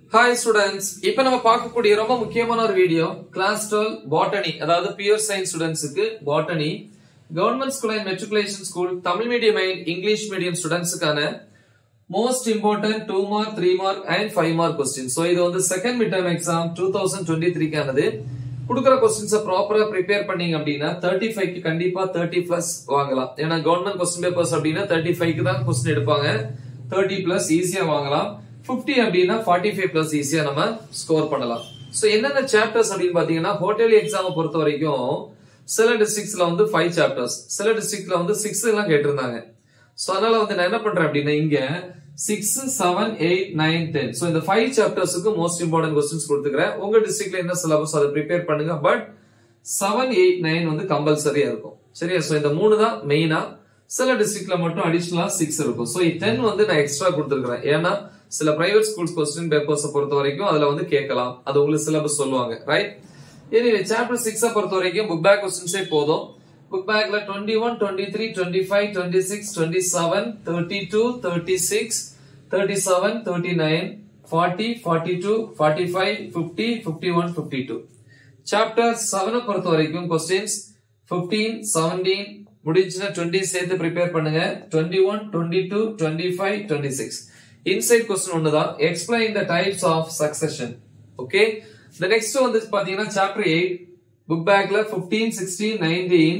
hi students இப்போ நம்ம பார்க்கக்கூடிய ரொம்ப முக்கியமான ஒரு வீடியோ கிளாஸ் டுவெல் பாட்டனி அதாவது பியூர் சயின்ஸ் ஸ்டூடெண்ட்ஸுக்கு botany government school and matriculation school Tamil medium and English medium ஸ்டூடெண்ட்ஸுக்கான most important two mark three mark and five mark question so இது வந்து second mid term exam two thousand twenty த்ரீக்கானது கொடுக்குற கொஸ்டின்ஸை ப்ராப்பரா prepare பண்ணீங்க அப்படின்னா தேர்ட்டி ஃபைவ்க்கு கண்டிப்பா தேர்ட்டி பிளஸ் வாங்கலாம் ஏன்னா கவர்மெண்ட் கொஸ்டின் பேப்பர்ஸ் அப்படின்னா தேர்ட்டி ஃபைவ்க்கு தான் கொஸ்டின் எடுப்பாங்க தேர்ட்டி பிளஸ் ஈஸியா வாங்கலாம் பிப்டி அப்படின்னா ஃபார்ட்டி ஃபைவ் பிளஸ் ஈஸியா நம்ம ஸ்கோர் பண்ணலாம் ஸோ என்னென்ன சாப்டர்ஸ் அப்படின்னு பாத்தீங்கன்னா ஹோட்டல் எக்ஸாம் பொறுத்த வரைக்கும் சில டிஸ்ட்ரிக்ட்ஸ்ல வந்து ஃபைவ் சாப்டர்ஸ் சில டிஸ்ட்ரிக்ட்ல வந்து சிக்ஸ் எல்லாம் கேட்டிருந்தாங்க ஸோ அதனால வந்து நான் என்ன பண்றேன் அப்படின்னா இங்க six seven eight nine ten so இந்த ஃபைவ் சாப்டர்ஸுக்கு மோஸ்ட் இம்பார்ட்டன்ட் கொஸ்டின்ஸ் கொடுத்துக்கிறேன் உங்க டிஸ்ட்ரிக்ட்ல என்ன சிலபஸ் அதை ப்ரிப்பேர் பண்ணுங்க பட் செவன் எயிட் நைன் வந்து கம்பல்சரியா இருக்கும் சரியா ஸோ இந்த மூணு தான் மெயினா சில டிஸ்ட்ரிக்ட்ல மட்டும் அடிஷனலா சிக்ஸ் இருக்கும் ஸோ டென் வந்து நான் எக்ஸ்ட்ரா கொடுத்துருக்கேன் ஏன்னா சில பிரைவேட் ஸ்கூல்ஸ் கொஸ்டின் பேப்பர்ஸ் பொறுத்த வரைக்கும் அதுல வந்து கேட்கலாம் அது உங்களுக்கு சிலபஸ் சொல்லுவாங்க ரைட் எனிவே சாப்டர் சிக்ஸை பொறுத்த வரைக்கும் புக் பேக் கொஸ்டின்ஸே போதும் புக் பேக்ல twenty one twenty three twenty five twenty six twenty seven thirty two thirty six thirty seven thirty nine forty forty two forty five fifty fifty one fifty two chapter செவனை பொறுத்த வரைக்கும் questions fifteen seventeen முடிஞ்சுன்னா twenty சேர்த்து prepare பண்ணுங்க twenty one twenty two twenty five twenty six inside question ஒண்ணுதான் explain the types of succession okay இந்த next வந்து பாத்தீங்கன்னா சாப்டர் எயிட் புக் பேக்ல fifteen sixteen nineteen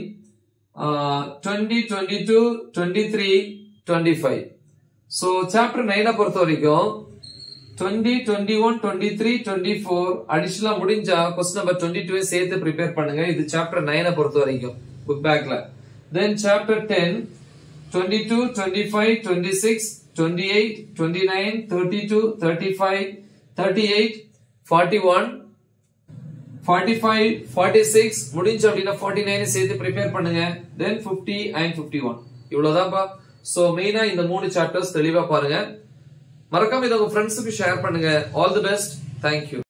twenty twenty two twenty three twenty five so chapter நைனை பொறுத்த வரைக்கும் twenty twenty one twenty three twenty four அடிஷனலா முடிஞ்சா கொஸ்டின் நம்பர் டுவெண்ட்டி டூ சேர்த்து ப்ரிப்பேர் பண்ணுங்க இது சாப்டர் நைனை பொறுத்த வரைக்கும் புக் பேக்ல then chapter ten twenty two twenty five twenty six twenty eight twenty nine thirty two thirty five thirty eight forty one forty five forty six முடிஞ்சு அப்படின்னா forty nine சேர்த்து ப்ரிப்பேர் பண்ணுங்க than fifty and fifty one இவ்வளவுதான்ப்பா so மெயினா இந்த மூணு chapters தெளிவா பாருங்க மறக்காம இதை உங்க ஃப்ரெண்ட்ஸுக்கு ஷேர் பண்ணுங்க ஆல் தி பெஸ்ட் தேங்க்யூ